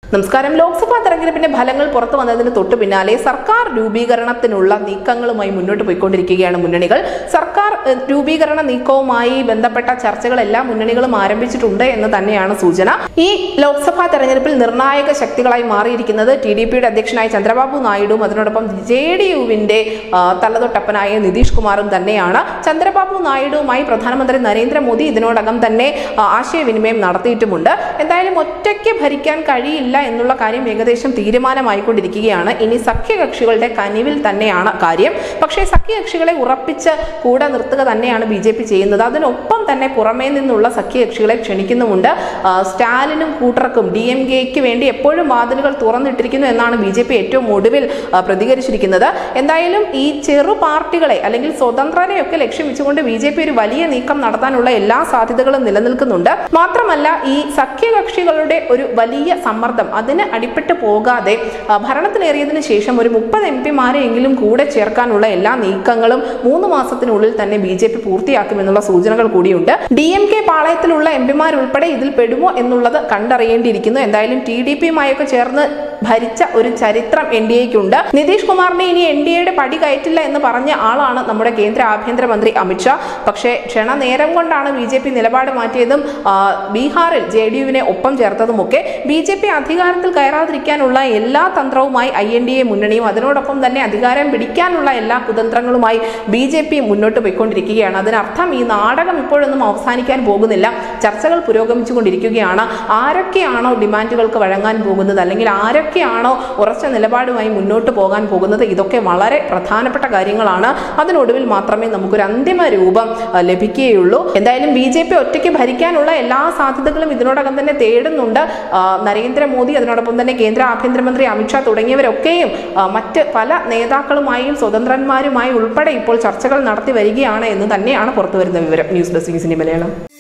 നമസ്കാരം ലോക്സഭാ തെരഞ്ഞെടുപ്പിന്റെ ഫലങ്ങൾ പുറത്തു വന്നതിന് തൊട്ടു പിന്നാലെ സർക്കാർ രൂപീകരണത്തിനുള്ള നീക്കങ്ങളുമായി മുന്നോട്ട് പോയിക്കൊണ്ടിരിക്കുകയാണ് മുന്നണികൾ സർക്കാർ ഏഹ്, രൂപീകരണ നീക്കവുമായി ബന്ധപ്പെട്ട ചർച്ചകൾ എല്ലാ മുന്നണികളും ആരംഭിച്ചിട്ടുണ്ട് എന്ന് തന്നെയാണ് സൂചന ഈ ലോക്സഭാ തെരഞ്ഞെടുപ്പിൽ നിർണായക ശക്തികളായി മാറിയിരിക്കുന്നത് ടി ഡി പിയുടെ അധ്യക്ഷനായ ചന്ദ്രബാബു നായിഡുവും അതിനോടൊപ്പം ജെ ഡി യുവിന്റെ തലതൊട്ടപ്പനായ നിതീഷ് കുമാറും തന്നെയാണ് ചന്ദ്രബാബു നായിഡുവുമായി പ്രധാനമന്ത്രി നരേന്ദ്രമോദി ഇതിനോടകം തന്നെ ആ, ആശയവിനിമയം നടത്തിയിട്ടുമുണ്ട് എന്തായാലും ഒറ്റയ്ക്ക് ഭരിക്കാൻ കഴിയില്ല എന്നുള്ള കാര്യം ഏകദേശം തീരുമാനമായിക്കൊണ്ടിരിക്കുകയാണ് ഇനി സഖ്യകക്ഷികളുടെ കനിവിൽ തന്നെയാണ് കാര്യം പക്ഷേ സഖ്യകക്ഷികളെ ഉറപ്പിച്ച് കൂടെ നിർത്തുക തന്നെയാണ് ബി ജെ പി ചെയ്യുന്നത് അതിനൊപ്പം തന്നെ പുറമേ നിന്നുള്ള സഖ്യകക്ഷികളെ ക്ഷണിക്കുന്നുമുണ്ട് ആ, സ്റ്റാലിനും കൂട്ടർക്കും ഡി എം കെക്ക് വേണ്ടി എപ്പോഴും വാതിലുകൾ തുറന്നിട്ടിരിക്കുന്നു എന്നാണ് ബി ജെ പി ഏറ്റവും ഒടുവിൽ ആ, പ്രതികരിച്ചിരിക്കുന്നത് എന്തായാലും ഈ ചെറു പാർട്ടികളെ അല്ലെങ്കിൽ സ്വതന്ത്രരെയൊക്കെ ലക്ഷ്യം വെച്ചുകൊണ്ട് ബി ജെ പി ഒരു വലിയ നീക്കം നടത്താനുള്ള എല്ലാ സാധ്യതകളും നിലനിൽക്കുന്നുണ്ട് മാത്രമല്ല ഈ സഖ്യകക്ഷികളുടെ ഒരു വലിയ സമ്മർദ്ദം അതിന് അടിപ്പെട്ട് പോകാതെ ആ, ഭരണത്തിലേറിയതിനു ശേഷം ഒരു മുപ്പത് എം പിമാരെയെങ്കിലും കൂടെ ചേർക്കാനുള്ള എല്ലാ നീക്കങ്ങളും മൂന്ന് മാസത്തിനുള്ളിൽ തന്നെ ബി ജെ പി പൂർത്തിയാക്കുമെന്നുള്ള സൂചനകൾ കൂടിയുണ്ട് ഡി എം കെ പാളയത്തിലുള്ള എം പിമാരുൾപ്പെടെ ഇതിൽ പെടുമോ എന്നുള്ളത് കണ്ടറിയേണ്ടിയിരിക്കുന്നു എന്തായാലും ടി ഡി പിയുമായൊക്കെ ചേർന്ന് ഭരിച്ച ഒരു ചരിത്രം എൻ ഡി എക്കുണ്ട് നിതീഷ് കുമാറിനെ ഇനി എൻ ഡി എയുടെ പടി കയറ്റില്ല എന്ന് പറഞ്ഞ ആളാണ് നമ്മുടെ കേന്ദ്ര ആഭ്യന്തരമന്ത്രി അമിത്ഷാ പക്ഷേ ക്ഷണനേരം കൊണ്ടാണ് ബി ജെ പി നിലപാട് മാറ്റിയതും ആ, ബീഹാറിൽ ജെ ഡി യുവിനെ ഒപ്പം ചേർത്തതുമൊക്കെ ബി ജെ പി അധികാരത്തിൽ കയറാതിരിക്കാനുള്ള എല്ലാ തന്ത്രവുമായി ഐ എൻ ഡി എ മുന്നണിയും അതിനോടൊപ്പം തന്നെ അധികാരം പിടിക്കാനുള്ള എല്ലാ കുതന്ത്രങ്ങളുമായി ബി ജെ പി മുന്നോട്ട് പോയിക്കൊണ്ടിരിക്കുകയാണ് അതിനർത്ഥം ഈ നാടകം ഇപ്പോഴൊന്നും അവസാനിക്കാൻ പോകുന്നില്ല ചർച്ചകൾ പുരോഗമിച്ചുകൊണ്ടിരിക്കുകയാണ് ആരൊക്കെയാണോ ഡിമാൻഡുകൾക്ക് വഴങ്ങാൻ പോകുന്നത് അല്ലെങ്കിൽ ആരൊക്കെയാണോ ഉറച്ച നിലപാടുമായി മുന്നോട്ട് പോകാൻ പോകുന്നത് ഇതൊക്കെ വളരെ പ്രധാനപ്പെട്ട കാര്യങ്ങളാണ് അതിനൊടുവിൽ മാത്രമേ നമുക്കൊരു അന്തിമ രൂപം ആ, ലഭിക്കുകയുള്ളൂ എന്തായാലും ബി ജെ പി ഒറ്റയ്ക്ക് ഭരിക്കാനുള്ള എല്ലാ സാധ്യതകളും ഇതിനോടകം തന്നെ തേടുന്നുണ്ട് ആ, നരേന്ദ്രമോദി അതിനോടൊപ്പം തന്നെ കേന്ദ്ര ആഭ്യന്തരമന്ത്രി അമിത്ഷാ തുടങ്ങിയവരൊക്കെയും ആ, മറ്റ് പല നേതാക്കളുമായും സ്വതന്ത്രന്മാരുമായി ഉൾപ്പെടെ ഇപ്പോൾ ചർച്ചകൾ നടത്തി വരികയാണ് എന്ന് തന്നെയാണ് പുറത്തുവരുന്ന വിവരം ന്യൂസ് ഡെസ്ക് ന്യൂസിന്റെ മലയാളം